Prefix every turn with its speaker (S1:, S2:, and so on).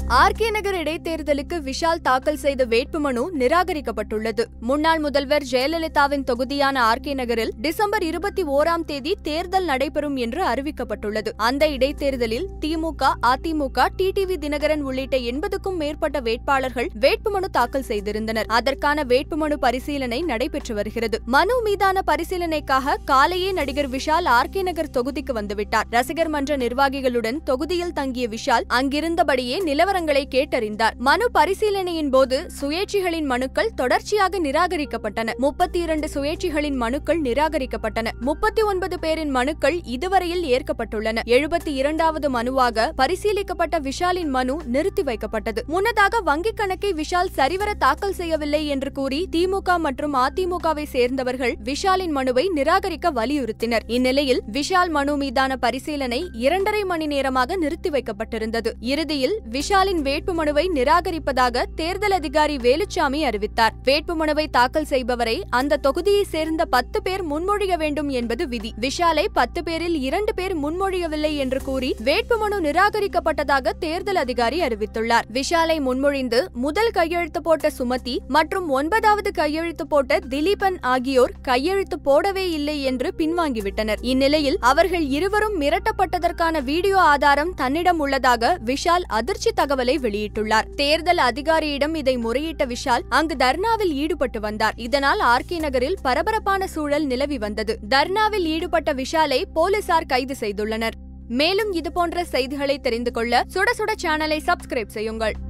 S1: RK நகர் இடைத்தேர்தலுக்கு விஷால் தாக்கல் செய்த வேட்புமனு நிராகரிக்கப்பட்டுள்ளது முன்னாள் முதல்வர் ஜெயலலிதாவின் தொகுதியான ஆர்கே நகரில் டிசம்பர் இருபத்தி ஓராம் தேதி தேர்தல் நடைபெறும் என்று அறிவிக்கப்பட்டுள்ளது அந்த இடைத்தேர்தலில் திமுக அதிமுக டிடிவி தினகரன் உள்ளிட்ட எண்பதுக்கும் மேற்பட்ட வேட்பாளர்கள் வேட்புமனு தாக்கல் செய்திருந்தனர் அதற்கான வேட்புமனு பரிசீலனை நடைபெற்று வருகிறது மனு மீதான பரிசீலனைக்காக காலையே நடிகர் விஷால் ஆர்கே நகர் தொகுதிக்கு வந்துவிட்டார் ரசிகர் மன்ற நிர்வாகிகளுடன் தொகுதியில் தங்கிய விஷால் அங்கிருந்தபடியே நிலவரங்களை கேட்டறிந்தார் மனு பரிசீலனையின் போது சுயேட்சிகளின் மனுக்கள் தொடர்ச்சியாக நிராகரிக்கப்பட்டன முப்பத்தி இரண்டு சுயேட்சிகளின் மனுக்கள் நிராகரிக்கப்பட்டன முப்பத்தி ஒன்பது பேரின் மனுக்கள் இதுவரையில் ஏற்கப்பட்டுள்ளன எழுபத்தி இரண்டாவது மனுவாக பரிசீலிக்கப்பட்ட விஷாலின் மனு நிறுத்தி வைக்கப்பட்டது முன்னதாக வங்கிக் கணக்கை விஷால் சரிவர தாக்கல் செய்யவில்லை என்று கூறி திமுக மற்றும் அதிமுகவை சேர்ந்தவர்கள் விஷாலின் மனுவை நிராகரிக்க வலியுறுத்தினர் இந்நிலையில் விஷால் மனு மீதான பரிசீலனை இரண்டரை மணி நேரமாக நிறுத்தி வைக்கப்பட்டிருந்தது இறுதியில் விஷாலின் வேட்புமனுவை நிராகரிப்பதாக தேர்தல் அதிகாரி வேலுச்சாமி அறிவித்தார் வேட்புமனுவை தாக்கல் செய்பவரை அந்த தொகுதியைச் சேர்ந்த பத்து பேர் முன்மொழிய வேண்டும் என்பது விதி விஷாலை பத்து பேரில் இரண்டு பேர் முன்மொழியவில்லை என்று கூறி வேட்புமனு நிராகரிக்கப்பட்டதாக தேர்தல் அதிகாரி அறிவித்துள்ளார் விஷாலை முன்மொழிந்து முதல் கையெழுத்து போட்ட சுமதி மற்றும் ஒன்பதாவது கையெழுத்து போட்ட திலீபன் ஆகியோர் கையெழுத்து போடவே இல்லை என்று பின்வாங்கிவிட்டனர் இந்நிலையில் அவர்கள் இருவரும் மிரட்டப்பட்டதற்கான வீடியோ ஆதாரம் தன்னிடம் உள்ளதாக விஷால் அதிர்ச்சி தகவலை வெளியிட்டுள்ளார் தேர்தல் அதிகாரியிடம் இதை முறையிட்ட விஷால் அங்கு தர்ணாவில் ஈடுபட்டு வந்தார் இதனால் ஆர்கே நகரில் பரபரப்பான சூழல் நிலவி வந்தது தர்ணாவில் ஈடுபட்ட விஷாலை போலீசார் கைது செய்துள்ளனர் மேலும் இதுபோன்ற செய்திகளை தெரிந்து கொள்ள சுட சுட சேனலை சப்ஸ்கிரைப் செய்யுங்கள்